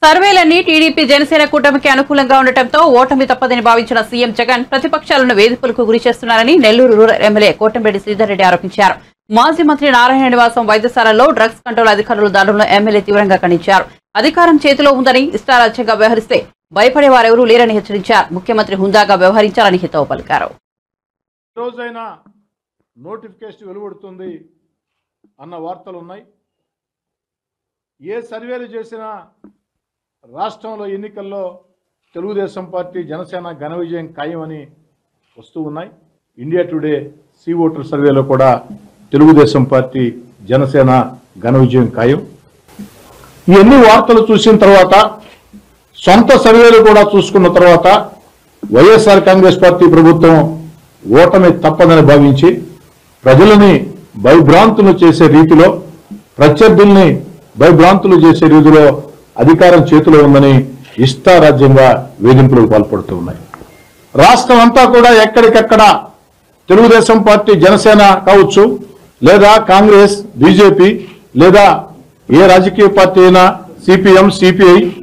సర్వేలన్నీ TDP Janasena కూటమికి అనుకూలంగా ఉండటంతో ఓటమి తప్పదని భావించిన సీఎం జగన్ ప్రతిపక్షాలను వేధింపులకు గురి చేస్తున్నారని నెల్లూరు రూరల్ ఎమ్మెల్యే కోటంరెడ్డి శ్రీధర్ రెడ్డి ఆరోపించారు మాజీ మంత్రి నారాయణ నివాసం వైద్యశాలలో డ్రగ్స్ కంట్రోల్ అధికారుల దాడులను ఎమ్మెల్యే తీవ్రంగా ఖండించారు అధికారం చేతిలో ఉందని ఇష్టారాజ్యంగా వ్యవహరిస్తే భయపడే వారెవరూ లేరని హెచ్చరించారు ముఖ్యమంత్రి హుందాగా వ్యవహరించాలని హితవు పలికారు ఈ రోజైనా నోటిఫికేషన్ వెలువడుతుంది అన్న వార్తలు ఉన్నాయి ఏ సర్వేలు చేసినా రాష్ట్రంలో ఎన్నికల్లో తెలుగుదేశం పార్టీ జనసేన ఘన విజయం ఖాయమని వస్తూ ఉన్నాయి ఇండియా టుడే సి ఓటర్ సర్వేలో కూడా తెలుగుదేశం పార్టీ జనసేన ఘన విజయం ఖాయం ఈ ఎన్ని వార్తలు చూసిన తర్వాత సొంత సర్వేలు కూడా చూసుకున్న తర్వాత వైఎస్ఆర్ కాంగ్రెస్ పార్టీ ప్రభుత్వం ఓటమి తప్పదని భావించి ప్రజలని భయభ్రాంతులు చేసే రీతిలో ప్రత్యర్థుల్ని భయభ్రాంతులు చేసే రీతిలో అధికారం చేతిలో ఉందని ఇష్టారాజ్యంగా వేధింపులకు పాల్పడుతూ ఉన్నాయి రాష్ట్రం అంతా కూడా ఎక్కడికెక్కడ తెలుగుదేశం పార్టీ జనసేన కావచ్చు లేదా కాంగ్రెస్ బీజేపీ లేదా ఏ రాజకీయ పార్టీ అయినా సిపిఎం సిపిఐ